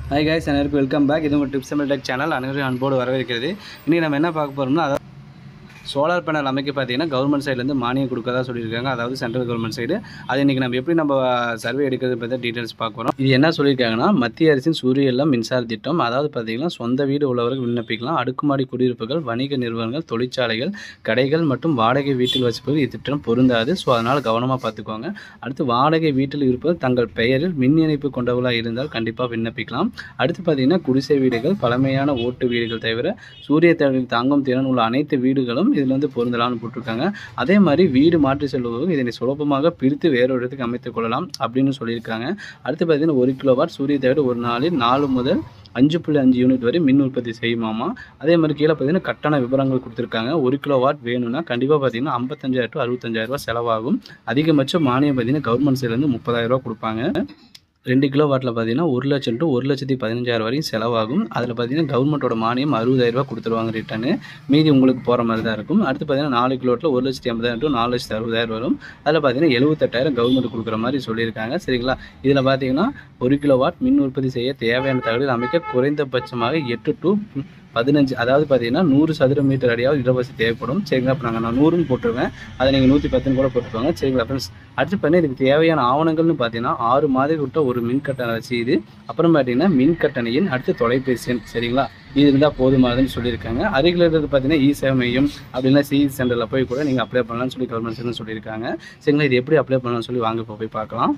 hi guys அனைவருக்கும் welcome back இது உங்கள் டிப்ஸ் டெக் சேனல் அனைவரும் அன்போடு வரவேற்கிறது இன்றைக்கி நம்ம என்ன பார்க்க போகிறோம்னா அதாவது சோலார் பேனல் அமைக்க பார்த்தீங்கன்னா கவர்மெண்ட் சைட்லேருந்து மானியம் கொடுக்கறதா சொல்லியிருக்காங்க அதாவது சென்ட்ரல் கவர்மெண்ட் சைடு அது இன்றைக்கி நம்ம எப்படி நம்ம சர்வே எடுக்கிறது பற்றி டீட்டெயில்ஸ் பார்க்க போகிறோம் இது என்ன சொல்லியிருக்காங்கன்னா மத்திய அரசின் சூரிய இல்லம் மின்சார திட்டம் அதாவது பார்த்தீங்கன்னா சொந்த வீடு உள்ளவர்கள் விண்ணப்பிக்கலாம் அடுக்குமாடி குடியிருப்புகள் வணிக நிறுவனங்கள் தொழிற்சாலைகள் கடைகள் மற்றும் வாடகை வீட்டில் வசிப்பவர்கள் இத்திட்டம் பொருந்தாது ஸோ அதனால் கவனமாக பார்த்துக்கோங்க அடுத்து வாடகை வீட்டில் இருப்பவர் தங்கள் பெயரில் மின் இணைப்பு கொண்டவர்களாக இருந்தால் கண்டிப்பாக விண்ணப்பிக்கலாம் அடுத்து பார்த்தீங்கன்னா குடிசை வீடுகள் பழமையான ஓட்டு வீடுகள் தவிர சூரிய தேவையில் தாங்கும் திறன் உள்ள அனைத்து வீடுகளும் இதில் வந்து பொருந்தலாம்னு போட்டிருக்காங்க அதே மாதிரி வீடு மாற்றி செல்வதற்கு இதனை சுலபமாக பிரித்து வேறொரு இடத்துக்கு அமைத்துக் கொள்ளலாம் அப்படின்னு சொல்லியிருக்காங்க அடுத்து பார்த்தீங்கன்னா ஒரு கிலோவாட் சூரிய தேவை ஒரு நாளில் நாலு முதல் அஞ்சு புள்ளி அஞ்சு யூனிட் வரை மின் உற்பத்தி செய்யுமாமா அதே மாதிரி கீழே பார்த்தீங்கன்னா கட்டண விவரங்கள் கொடுத்துருக்காங்க ஒரு கிலோ வாட் வேணும்னா கண்டிப்பாக பார்த்தீங்கன்னா ஐம்பத்தஞ்சாயிரம் டு அறுபத்தஞ்சாயிரம் ரூபாய் செலவாகும் அதிகபட்ச மானியம் பார்த்தீங்கன்னா கவர்மெண்ட் சைட்லேருந்து முப்பதாயிரம் ரூபாய் கொடுப்பாங்க ரெண்டு கிலோ வாட்டில் பார்த்தீங்கன்னா ஒரு லட்சம் டு ஒரு லட்சத்தி பதினஞ்சாயிரம் வரையும் செலவாகும் அதில் பார்த்தீங்கன்னா கவர்மெண்ட்டோட மானியம் அறுபதாயிரரூபா கொடுத்துருவாங்க ரிட்டர்னு மீதி உங்களுக்கு போகிற மாதிரி தான் இருக்கும் அடுத்து பார்த்தீங்கன்னா நாலு கிலோ வாட்டில் ஒரு லட்சத்தி ஐம்பதாயிரம் டு நாலு லட்சத்தி அறுபதாயிரம் வரும் அதில் பார்த்தீங்கன்னா எழுபத்தெட்டாயிரம் கவர்மெண்ட் கொடுக்குற மாதிரி சொல்லியிருக்காங்க சரிங்களா இதில் பார்த்தீங்கன்னா ஒரு கிலோ வாட் மின் உற்பத்தி செய்ய தேவையான தகவல் அமைக்க குறைந்தபட்சமாக எட்டு டு பதினஞ்சு அதாவது பார்த்தீங்கன்னா நூறு சதுர மீட்டர் அடியாவது இடவசதி தேவைப்படும் சரிங்களா இப்போ நாங்கள் நான் நூறுன்னு போட்டுருவேன் அதை நீங்கள் நூற்றி பத்துன்னு கூட போட்டுருவாங்க சரிங்களா ஃப்ரெண்ட்ஸ் அடுத்து பண்ணி இதுக்கு தேவையான ஆவணங்கள்னு பார்த்தீங்கன்னா ஆறு மாதிரி விட்ட ஒரு மின் கட்டண ரசீது அப்புறம் பார்த்தீங்கன்னா மின் கட்டணையின் அடுத்து தொலைபேசி எண் சரிங்களா இது இருந்தால் போதுமானதுன்னு சொல்லியிருக்காங்க அருகில் இருக்கிறது பார்த்தீங்கன்னா இ சேவை மையம் அப்படின்னா சிஇ சென்டரில் போய் கூட நீங்கள் அப்ளை பண்ணலாம்னு சொல்லி கவர்மெண்ட் சைடு சொல்லியிருக்காங்க சரிங்களா இது எப்படி அப்ளை பண்ணலாம்னு சொல்லி வாங்க இப்போ போய் பார்க்கலாம்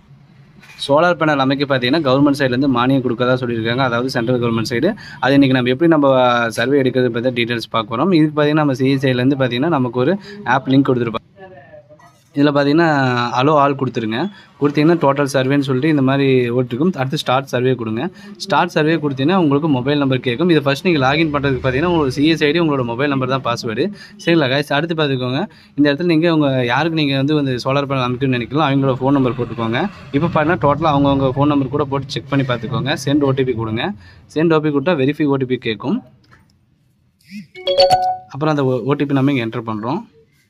சோலார் பேனல் அமைக்க பார்த்தீங்கன்னா கவர்மெண்ட் சைட்லேருந்து மானியம் கொடுக்கறதா சொல்லியிருக்காங்க அதாவது சென்ட்ரல் கவர்மெண்ட் சைடு அது இன்றைக்கி நம்ம எப்படி நம்ம சர்வே எடுக்கிறது பற்றி டீட்டெயில்ஸ் பார்க்க போகிறோம் இதுக்கு பார்த்தீங்கன்னா நம்ம சிஇ சைட்லேருந்து பார்த்தீங்கன்னா நமக்கு ஒரு ஆப் லிங்க் கொடுத்துருப்பாங்க இதில் பார்த்தீங்கன்னா அலோ ஆல் கொடுத்துருங்க கொடுத்தீங்கன்னா டோட்டல் சர்வேன்னு சொல்லிட்டு இந்த மாதிரி ஓட்டிருக்கும் அடுத்து ஸ்டார்ட் சர்வே கொடுங்க ஸ்டார்ட் சர்வே கொடுத்தீங்கன்னா உங்களுக்கு மொபைல் நம்பர் கேட்கும் இதை ஃபஸ்ட் நீங்கள் லாகின் பண்ணுறதுக்கு பார்த்தீங்கன்னா உங்களுக்கு சிஎஸ் ஐடி உங்களோட மொபைல் நம்பர் தான் பாஸ்வேர்டு சரிங்களா guys அடுத்து பார்த்துக்கோங்க இந்த இடத்துல நீங்கள் உங்கள் யாருக்கு நீங்கள் வந்து வந்து சோலார் பேனல் அமைக்கணும்னு நினைக்கலாம் அவங்களோட ஃபோன் நம்பர் போட்டுக்கோங்க இப்போ பார்த்தீங்கன்னா டோட்டலாக அவங்கவுங்க ஃபோன் நம்பர் கூட போட்டு செக் பண்ணி பார்த்துக்கோங்க சென்ட் ஓடிபி கொடுங்க சென்ட் ஓடிபி கொடுத்தா வெரிஃபை ஓடிபி கேட்கும் அப்புறம் அந்த ஓடிபி நம்ம இங்கே என்டர் பண்ணுறோம்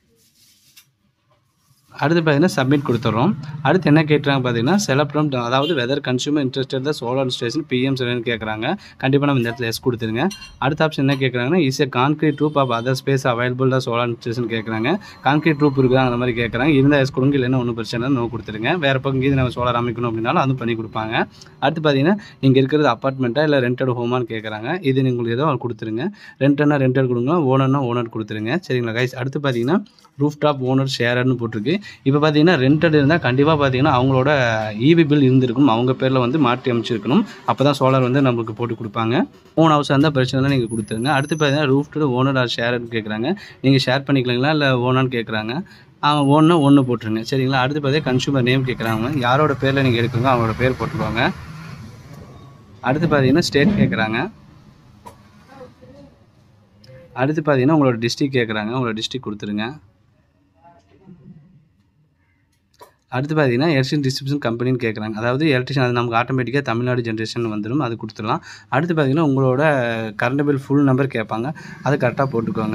அடுத்து பார்த்தீங்கன்னா சப்மிட் கொடுத்துட்றோம் அடுத்து என்ன கேட்குறாங்க பார்த்தீங்கன்னா செலப்ரம் அதாவது whether consumer interested the solar station PM seven கேட்குறாங்க கண்டிப்பாக நம்ம இந்த இடத்துல எஸ் கொடுத்துருங்க அடுத்த ஆப்ஷன் என்ன கேட்குறாங்கன்னா is a concrete roof of other space available தான் சோலார் ஸ்டேஷன் கேட்குறாங்க கான்கிரீட் ட்ரூப் இருக்குதா அந்த மாதிரி கேட்குறாங்க இருந்தால் எஸ் கொடுங்க இல்லைன்னா ஒன்றும் பிரச்சனை இல்லை நோ கொடுத்துருங்க வேறு பக்கம் இது நம்ம சோலார் அமைக்கணும் அப்படின்னாலும் அதுவும் பண்ணி கொடுப்பாங்க அடுத்து பார்த்தீங்கன்னா நீங்கள் இருக்கிறது அப்பார்ட்மெண்ட்டாக இல்லை ரெண்டட் ஹோமான்னு கேட்குறாங்க இது உங்களுக்கு ஏதோ கொடுத்துருங்க ரெண்டட்னா ரெண்டட் கொடுங்க ஓனர்னா ஓனர் கொடுத்துருங்க சரிங்களா கைஸ் அடுத்து பார்த்தீங்கன்னா ரூஃப் டாப் ஓனர் ஷேரர்னு போட்டிருக்கு இப்போ பார்த்தீங்கன்னா ரெண்டட் இருந்தால் கண்டிப்பாக பார்த்தீங்கன்னா அவங்களோட இபி பில் இருந்திருக்கும் அவங்க பேரில் வந்து மாற்றி அமைச்சிருக்கணும் அப்போ தான் சோலார் வந்து நம்மளுக்கு போட்டு கொடுப்பாங்க ஓன் ஹவுஸ் இருந்தால் பிரச்சனை நீங்கள் கொடுத்துருங்க அடுத்து பார்த்தீங்கன்னா ரூஃப் டு ஓனர் ஆர் ஷேர்னு கேட்குறாங்க நீங்கள் ஷேர் பண்ணிக்கலாங்களா இல்லை ஓனான்னு கேட்குறாங்க ஒன்று ஒன்று போட்டுருங்க சரிங்களா அடுத்து பார்த்தீங்கன்னா கன்சூமர் நேம் கேட்குறாங்க யாரோட பேரில் நீங்கள் எடுக்குங்க அவங்களோட பேர் போட்டுருவாங்க அடுத்து பார்த்தீங்கன்னா ஸ்டேட் கேட்குறாங்க அடுத்து பார்த்தீங்கன்னா உங்களோட டிஸ்ட்ரிக் கேட்குறாங்க உங்களோட டிஸ்ட்ரிக் கொடுத்துருங்க அடுத்து பார்த்தீங்கன்னா எலக்ட்ரிஷன் டிஸ்ட்ரிபியூஷன் கம்பெனின்னு கேட்குறாங்க அதாவது எலக்ட்ரிஷன் அது நமக்கு ஆட்டோமேட்டிக்காக தமிழ்நாடு ஜென்ரேஷன் வந்துடும் அது கொடுத்துடலாம் அடுத்து பார்த்தீங்கன்னா உங்களோட கரண்ட் பில் ஃபுல் நம்பர் கேட்பாங்க அது கரெக்டாக போட்டுக்கோங்க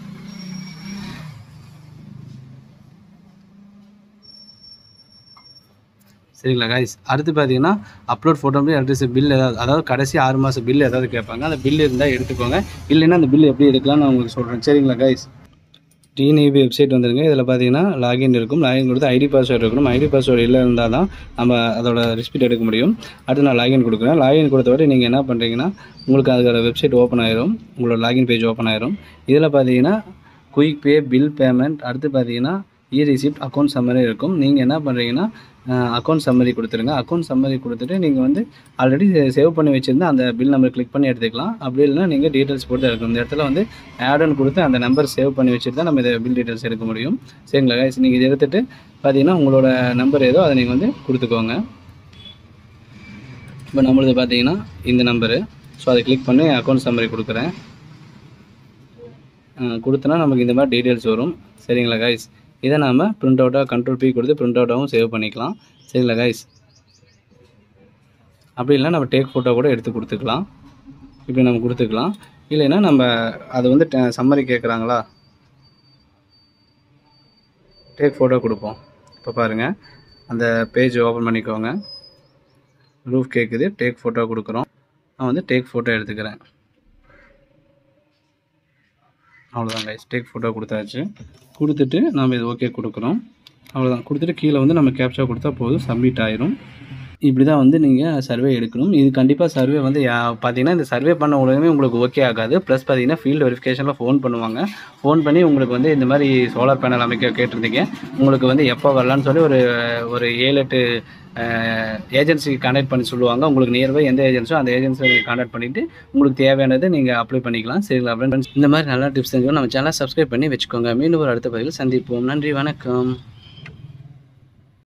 சரிங்களா கைஸ் அடுத்து பார்த்தீங்கன்னா அப்லோட் ஃபோட்டோ எலக்ட்ரிசிட்டி பில் ஏதாவது அதாவது கடைசி ஆறு மாதம் பில் ஏதாவது கேட்பாங்க அந்த பில் இருந்தால் எடுத்துக்கோங்க இல்லைன்னா அந்த பில் எப்படி எடுக்கலாம்னு நான் உங்களுக்கு சொல்கிறேன் சரிங்களா கைஸ் டிஎன்இபி வெப்சைட் வந்துருங்க இதில் பார்த்தீங்கன்னா லாகின் இருக்கும் லாகின் கொடுத்து ஐடி பாஸ்வேர்டு இருக்கணும் ஐடி பாஸ்வேர்டு இல்லை இருந்தால் தான் நம்ம அதோட ரிஸ்பீட் எடுக்க முடியும் அடுத்து நான் லாகின் கொடுக்குறேன் லாகின் கொடுத்த வரை நீங்கள் என்ன பண்ணுறீங்கன்னா உங்களுக்கு அதோட வெப்சைட் ஓப்பன் ஆயிரும் உங்களோட லாகின் பேஜ் ஓப்பன் ஆயிரும் இதில் பார்த்தீங்கன்னா குயிக் பே பில் பேமெண்ட் அடுத்து பார்த்தீங்கன்னா இ ரிசிப்ட் அக்கௌண்ட் சம்மரி இருக்கும் நீங்கள் என்ன பண்ணுறீங்கன்னா அக்கௌண்ட் சம்மரி கொடுத்துருங்க அக்கௌண்ட் சம்மரி கொடுத்துட்டு நீங்கள் வந்து ஆல்ரெடி சேவ் பண்ணி வச்சுருந்தா அந்த பில் நம்பர் கிளிக் பண்ணி எடுத்துக்கலாம் அப்படி இல்லைனா நீங்கள் டீட்டெயில்ஸ் போட்டு எடுக்கணும் இந்த இடத்துல வந்து ஆடுன்னு கொடுத்து அந்த நம்பர் சேவ் பண்ணி வச்சுட்டு தான் நம்ம இதை பில் டீட்டெயில்ஸ் எடுக்க முடியும் சரிங்களா guys நீங்கள் இதை எடுத்துகிட்டு பார்த்தீங்கன்னா உங்களோட நம்பர் ஏதோ அதை நீங்கள் வந்து கொடுத்துக்கோங்க இப்போ நம்மளது பார்த்தீங்கன்னா இந்த நம்பரு ஸோ அதை கிளிக் பண்ணி அக்கௌண்ட் சம்மரி கொடுக்குறேன் கொடுத்தனா நமக்கு இந்த மாதிரி டீட்டெயில்ஸ் வரும் சரிங்களா கைஸ் இதை நாம் பிரிண்ட் அவுட்டாக கண்ட்ரோல் பி கொடுத்து பிரிண்ட் அவுட்டாகவும் சேவ் பண்ணிக்கலாம் சரிங்களா கைஸ் அப்படி இல்லைனா நம்ம டேக் ஃபோட்டோ கூட எடுத்து கொடுத்துக்கலாம் இப்படி நம்ம கொடுத்துக்கலாம் இல்லைன்னா நம்ம அது வந்து சம்மரி கேட்குறாங்களா டேக் ஃபோட்டோ கொடுப்போம் இப்போ பாருங்கள் அந்த பேஜ் ஓப்பன் பண்ணிக்கோங்க ரூஃப் கேட்குது டேக் ஃபோட்டோ கொடுக்குறோம் நான் வந்து டேக் ஃபோட்டோ எடுத்துக்கிறேன் அவ்வளோதான் கைஸ் டேக் ஃபோட்டோ கொடுத்தாச்சு கொடுத்துட்டு நம்ம இது ஓகே கொடுக்குறோம் அவ்வளோதான் கொடுத்துட்டு கீழே வந்து நம்ம கேப்சா கொடுத்தா போதும் சப்மிட் ஆயிரும் இப்படி தான் வந்து நீங்கள் சர்வே எடுக்கணும் இது கண்டிப்பாக சர்வே வந்து யா- பார்த்தீங்கன்னா இந்த சர்வே பண்ண உடனே உங்களுக்கு ஓகே ஆகாது ப்ளஸ் பார்த்தீங்கன்னா ஃபீல்டு வெரிஃபிகேஷனில் ஃபோன் பண்ணுவாங்க ஃபோன் பண்ணி உங்களுக்கு வந்து இந்த மாதிரி சோலார் பேனல் அமைக்க கேட்டிருந்தீங்க உங்களுக்கு வந்து எப்போ வரலான்னு சொல்லி ஒரு ஒரு ஏழு எட்டு ஏஜென்சி கான்டாக்ட் பண்ணி சொல்லுவாங்க உங்களுக்கு நியர்பை எந்த ஏஜென்ஸோ அந்த ஏஜென்சியை நீங்கள் கான்டாக்ட் பண்ணிவிட்டு உங்களுக்கு தேவையானதை நீங்கள் அப்ளை பண்ணிக்கலாம் சரிங்களா ஃப்ரெண்ட்ஸ் இந்த மாதிரி நல்ல டிப்ஸ் தெரிஞ்சுக்கணும் நம்ம சேனலை சப்ஸ்கிரைப் பண்ணி வச்சுக்கோங்க மீண்டும் ஒரு அடுத்த பதிவில் சந்திப்போம் நன்றி வணக்கம்